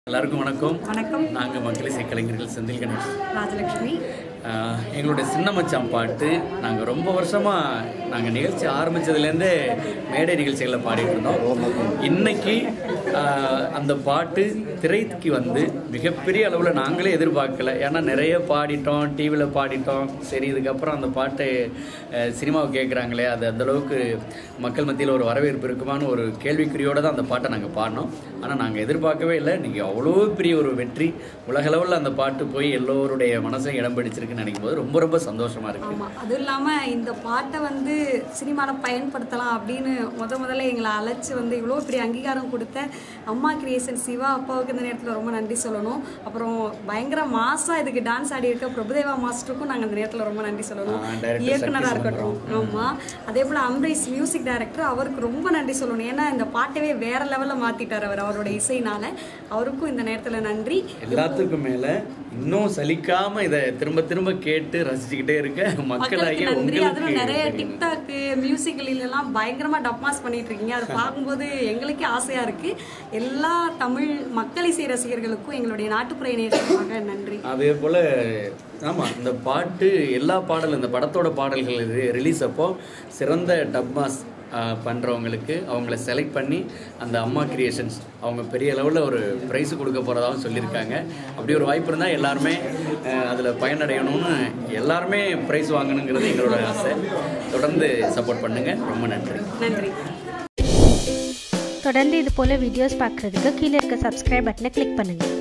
எல்லாருக்கும் வணக்கம் வணக்கம் நாங்கள் மக்களிசை கலைஞர்கள் செந்தில் கணேஷ் ராஜலக்ஷ்மி ஆஹ் எங்களுடைய சின்ன மச்சான் பாட்டு நாங்கள் ரொம்ப வருஷமாக நாங்கள் நிகழ்ச்சி ஆரம்பித்ததுலேருந்தே மேடை நிகழ்ச்சிகளில் பாடிட்டு இருந்தோம் இன்னைக்கு ஆஹ் அந்த பாட்டு திரைக்கு வந்து மிகப்பெரிய அளவில் நாங்களே எதிர்பார்க்கல ஏன்னா நிறைய பாடிட்டோம் டிவியில் பாடிட்டோம் சரி இதுக்கப்புறம் அந்த பாட்டை ஆஹ் சினிமாவை கேட்குறாங்களே அது அந்த அளவுக்கு மக்கள் மத்தியில் ஒரு வரவேற்பு இருக்குமான்னு ஒரு கேள்விக்குறியோடு தான் அந்த பாட்டை நாங்கள் பாடினோம் ஆனால் நாங்கள் எதிர்பார்க்கவே இல்லை நீங்கள் அவ்வளோ பெரிய ஒரு வெற்றி உலகளவில் அந்த பாட்டு போய் எல்லோருடைய மனசையும் இடம் பிடிச்சிருக்குன்னு நினைக்கும் போது ரொம்ப ரொம்ப சந்தோஷமா இருக்கு ஆமாம் அதுவும் இல்லாமல் இந்த பாட்டை வந்து சினிமாவில் பயன்படுத்தலாம் அப்படின்னு முத முதல்ல எங்களை அழைச்சி வந்து இவ்வளோ பெரிய அங்கீகாரம் கொடுத்த அம்மா கிரியேஷன் சிவா அப்பாவுக்கு இந்த நேரத்தில் ரொம்ப நன்றி சொல்லணும் அப்புறம் பயங்கர மாசா இதுக்கு டான்ஸ் ஆடி இருக்க பிரபுதேவா மாஸ்டருக்கும் நாங்கள் இந்த நேரத்தில் ரொம்ப நன்றி சொல்லணும் ஆ, director இயக்குனராக சக்தி இருக்கட்டும் ஆமாம் அதே போல் அம்ரீஷ் மியூசிக் டைரக்டர் அவருக்கு ரொம்ப நன்றி சொல்லணும் ஏன்னா இந்த பாட்டவே வேற லெவலில் மாற்றிட்டார் அவர் அவரோட இசைனால அவருக்கும் இந்த நேரத்தில் நன்றி எல்லாத்துக்கும் மேல இன்னும் சலிக்காம இதை திரும்ப திரும்ப கேட்டு ரசிச்சுக்கிட்டே இருக்க மக்களாகிய மக்களுக்கு நன்றி அதுவும் உங்களுக்கு நிறைய டிக்டாக் மியூசிக்கல் எல்லாம் பயங்கரமா டப்மாஸ் பண்ணிட்டு இருக்கீங்க அதை பார்க்கும்போது எங்களுக்கே ஆசையா இருக்கு எல்லா தமிழ் மக்கள் இசை ரசிகர்களுக்கும் எங்களுடைய நாட்டுப்புற இணையமாக நன்றி அதே போல் ஆமாம் இந்த பாட்டு எல்லா பாடல் இந்த படத்தோட பாடல்கள் இது ரிலீஸ் அப்போ சிறந்த டப்மாஸ் பண்ணுறவங்களுக்கு அவங்கள செலக்ட் பண்ணி அந்த அம்மா கிரியேஷன்ஸ் அவங்க பெரிய லெவலில் ஒரு ப்ரைஸ் கொடுக்க போகிறதாகவும் சொல்லியிருக்காங்க அப்படி ஒரு வாய்ப்பு இருந்தால் எல்லாருமே அதில் பயனடையணும்னு எல்லாருமே ப்ரைஸ் வாங்கணுங்கிறது எங்களோட ஆசை தொடர்ந்து சப்போர்ட் பண்ணுங்கள் ரொம்ப நன்றி நன்றி தொடர்ந்து இது போல வீடியோஸ் பார்க்குறதுக்கு கீழே இருக்க சப்ஸ்கிரைப் பட்டனை கிளிக் பண்ணுங்கள்